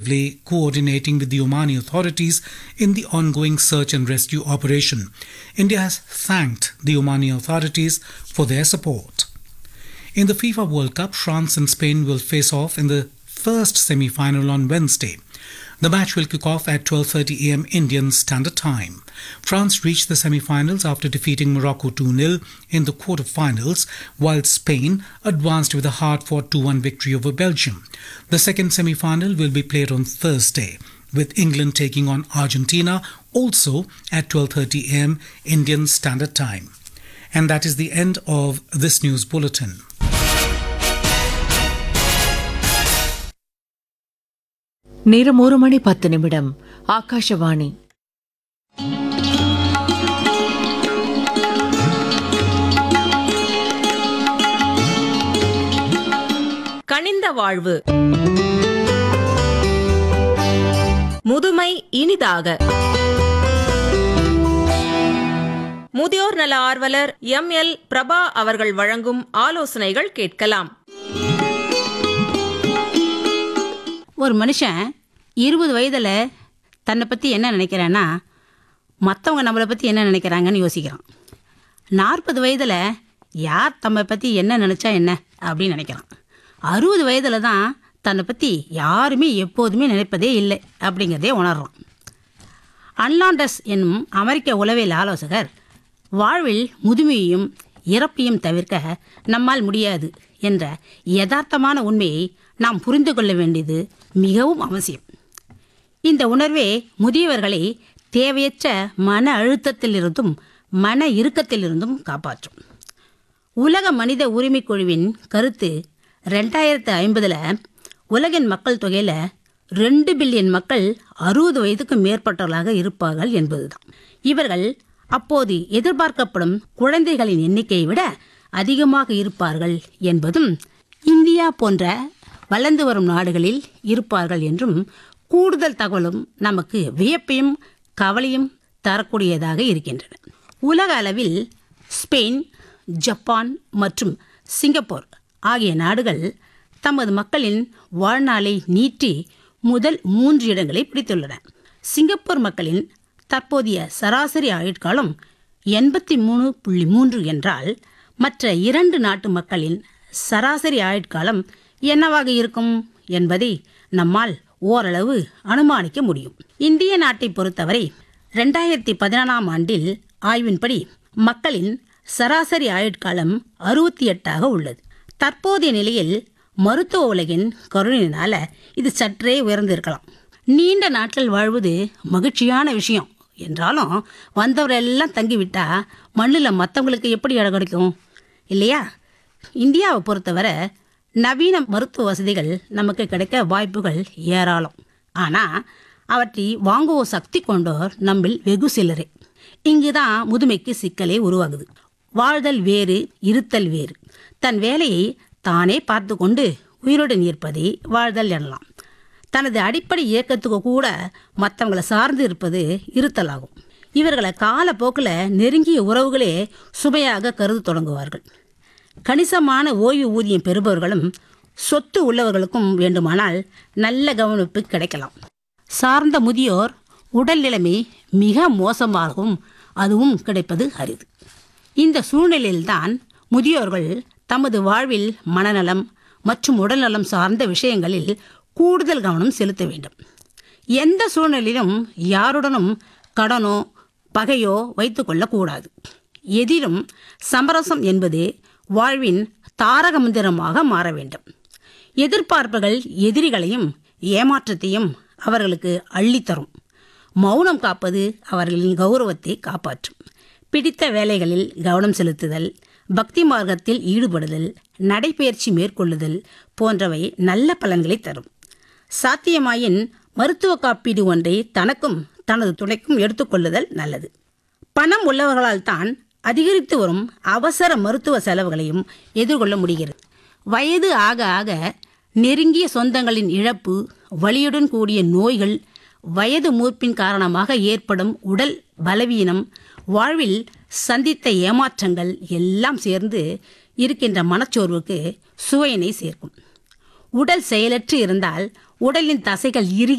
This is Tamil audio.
effectively coordinating with the Omani authorities in the ongoing search and rescue operation. India has thanked the Omani authorities for their support. In the FIFA World Cup, France and Spain will face off in the first semi-final on Wednesday. The match will kick off at 12:30 a.m. Indian Standard Time. France reached the semi-finals after defeating Morocco 2-0 in the quarter-finals, while Spain advanced with a hard-fought 2-1 victory over Belgium. The second semi-final will be played on Thursday, with England taking on Argentina also at 12:30 a.m. Indian Standard Time. And that is the end of this news bulletin. நேரம் ஒரு மணி பத்து நிமிடம் ஆகாஷவாணி கனிந்த வாழ்வு முதுமை இனிதாக முதியோர் நல ஆர்வலர் எம் எல் பிரபா அவர்கள் வழங்கும் ஆலோசனைகள் கேட்கலாம் ஒரு மனுஷன் இருபது வயதில் தன்னை பற்றி என்ன நினைக்கிறான்னா மற்றவங்க நம்மளை பற்றி என்ன நினைக்கிறாங்கன்னு யோசிக்கிறான் நாற்பது வயதில் யார் தம்மை பற்றி என்ன நினச்சா என்ன அப்படின்னு நினைக்கிறான் அறுபது வயதில் தான் தன்னை பற்றி யாருமே எப்போதுமே நினைப்பதே இல்லை அப்படிங்கிறதே உணர்றான் அன்லாண்டஸ் என்னும் அமெரிக்க உளவியல் ஆலோசகர் வாழ்வில் முதுமையையும் இறப்பையும் தவிர்க்க நம்மால் முடியாது என்ற யதார்த்தமான உண்மையை நாம் புரிந்து கொள்ள வேண்டியது மிகவும் அவசியம் இந்த உணர்வே முதியவர்களை தேவையற்ற மன அழுத்தத்திலிருந்தும் மன இறுக்கத்திலிருந்தும் காப்பாற்றும் உலக மனித உரிமைக் குழுவின் கருத்து ரெண்டாயிரத்து ஐம்பதில் உலகின் மக்கள் தொகையில் ரெண்டு பில்லியன் மக்கள் அறுபது வயதுக்கு மேற்பட்டவர்களாக இருப்பார்கள் என்பதுதான் இவர்கள் அப்போது எதிர்பார்க்கப்படும் குழந்தைகளின் எண்ணிக்கையை விட அதிகமாக இருப்பார்கள் என்பதும் இந்தியா போன்ற வளர்ந்து வரும் நாடுகளில் இருப்பார்கள் என்றும் கூடுதல் தகவலும் நமக்கு வியப்பையும் கவலையும் தரக்கூடியதாக இருக்கின்றன உலக அளவில் ஸ்பெயின் ஜப்பான் மற்றும் சிங்கப்பூர் ஆகிய நாடுகள் தமது மக்களின் வாழ்நாளை நீட்டி முதல் மூன்று இடங்களை பிடித்துள்ளன சிங்கப்பூர் மக்களின் தற்போதைய சராசரி ஆயுட்காலம் எண்பத்தி மூணு புள்ளி மூன்று என்றால் மற்ற இரண்டு நாட்டு மக்களின் சராசரி ஆயுட்காலம் என்னவாக இருக்கும் என்பதை நம்மால் ஓரளவு அனுமானிக்க முடியும் இந்திய நாட்டை பொறுத்தவரை ரெண்டாயிரத்தி பதினாலாம் ஆண்டில் ஆய்வின்படி மக்களின் சராசரி ஆயுட்காலம் அறுபத்தி எட்டாக உள்ளது தற்போதைய நிலையில் மருத்துவ உலகின் கருணையினால இது சற்றே உயர்ந்திருக்கலாம் நீண்ட நாட்கள் வாழ்வது மகிழ்ச்சியான விஷயம் என்றாலும் வந்தவரெல்லாம் தங்கிவிட்டா மண்ணில் மற்றவங்களுக்கு எப்படி இடம் கிடைக்கும் இல்லையா இந்தியாவை பொறுத்தவரை நவீன மருத்துவ வசதிகள் நமக்கு கிடைக்க வாய்ப்புகள் ஏராளம் ஆனால் அவற்றை வாங்குவோர் சக்தி கொண்டோர் நம்மில் வெகு சிலரே இங்குதான் முதுமைக்கு சிக்கலே உருவாகுது வாழ்தல் வேறு இருத்தல் வேறு தன் வேலையை தானே பார்த்து கொண்டு உயிருடன் இருப்பதை வாழ்தல் எனலாம் தனது அடிப்படை இயக்கத்துக்கு கூட மற்றவங்களை சார்ந்து இருப்பது இருத்தலாகும் இவர்களை காலப்போக்கில் நெருங்கிய உறவுகளே சுமையாக கருது தொடங்குவார்கள் கணிசமான ஓய்வு ஊதியம் பெறுபவர்களும் சொத்து உள்ளவர்களுக்கும் வேண்டுமானால் நல்ல கவனிப்பு கிடைக்கலாம் சார்ந்த முதியோர் உடல் நிலைமை மிக மோசமாகவும் அதுவும் கிடைப்பது அரிது இந்த சூழ்நிலையில்தான் முதியோர்கள் தமது வாழ்வில் மனநலம் மற்றும் உடல்நலம் சார்ந்த விஷயங்களில் கூடுதல் கவனம் செலுத்த வேண்டும் எந்த சூழ்நிலையிலும் யாருடனும் கடனோ பகையோ வைத்துக்கொள்ளக்கூடாது எதிலும் சமரசம் என்பது வாழ்வின் தாரக மந்திரமாக மாற வேண்டும் எதிர்பார்ப்புகள் எதிரிகளையும் ஏமாற்றத்தையும் அவர்களுக்கு அள்ளித்தரும் மௌனம் காப்பது அவர்களின் கௌரவத்தை காப்பாற்றும் பிடித்த வேலைகளில் கவனம் செலுத்துதல் பக்தி மார்க்கத்தில் ஈடுபடுதல் நடைபயிற்சி மேற்கொள்ளுதல் போன்றவை நல்ல பலன்களை தரும் சாத்தியமாயின் மருத்துவ காப்பீடு ஒன்றை தனக்கும் தனது துணைக்கும் எடுத்துக்கொள்ளுதல் நல்லது பணம் உள்ளவர்களால் தான் அதிகரித்து வரும் அவசர மருத்துவ செலவுகளையும் எதிர்கொள்ள முடிகிறது வயது ஆக ஆக நெருங்கிய சொந்தங்களின் இழப்பு வலியுடன் கூடிய நோய்கள் வயது மூர்ப்பின் காரணமாக ஏற்படும் உடல் பலவீனம் வாழ்வில் சந்தித்த ஏமாற்றங்கள் எல்லாம் சேர்ந்து இருக்கின்ற மனச்சோர்வுக்கு சுவையினை சேர்க்கும் உடல் செயலற்று இருந்தால் உடலின் தசைகள் இறுகி